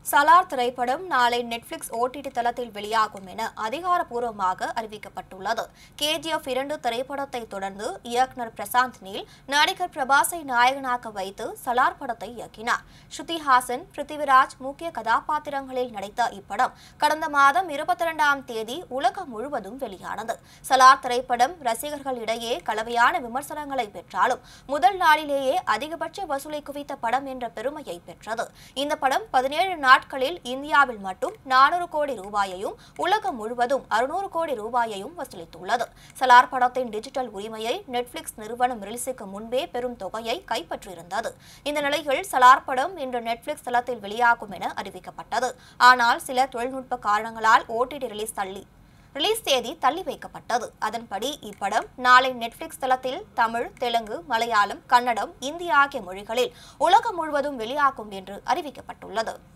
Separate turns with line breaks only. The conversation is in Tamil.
சலார் திரைப்படம் நாளை நெட்ஃபிளிக்ஸ் ஓடிடி தளத்தில் வெளியாகும் என அதிகாரப்பூர்வமாக அறிவிக்கப்பட்டுள்ளது கேஜிஎஃப் இரண்டு திரைப்படத்தை தொடர்ந்து இயக்குனர் பிரசாந்த் நீல் நடிகர் பிரபாஸை நாயகனாக வைத்து சலார் படத்தை இயக்கினார் ஸ்ருதி ஹாசன் பிருத்திவிராஜ் முக்கிய கதாபாத்திரங்களில் நடித்த இப்படம் கடந்த மாதம் இருபத்தி இரண்டாம் தேதி உலகம் முழுவதும் வெளியானது சலார் திரைப்படம் ரசிகர்களிடையே கலவையான விமர்சனங்களை பெற்றாலும் முதல் நாளிலேயே அதிகபட்ச வசூலை குவித்த படம் என்ற பெருமையை பெற்றது இந்த படம் பதினேழு நாட்களில் இந்தியாவில் மட்டும் நானூறு கோடி ரூபாயையும் உலகம் முழுவதும் அறுநூறு கோடி ரூபாயையும் வசூலித்துள்ளது சலார் படத்தின் டிஜிட்டல் உரிமையை நெட்ஃபிளிக்ஸ் நிறுவனம் ரிலீஸுக்கு முன்பே பெரும் தொகையை கைப்பற்றியிருந்தது இந்த நிலையில் சலார் படம் இன்று நெட்ஃபிளிக்ஸ் தளத்தில் வெளியாகும் என அறிவிக்கப்பட்டது ஆனால் சில தொழில்நுட்ப காரணங்களால் ஓடிடி ரிலீஸ் தள்ளி ரிலீஸ் தேதி தள்ளி வைக்கப்பட்டது அதன்படி இப்படம் நாளை நெட்ஃபிளிக்ஸ் தளத்தில் தமிழ் தெலுங்கு மலையாளம் கன்னடம் இந்தி ஆகிய மொழிகளில் உலகம் முழுவதும் வெளியாகும் என்று அறிவிக்கப்பட்டுள்ளது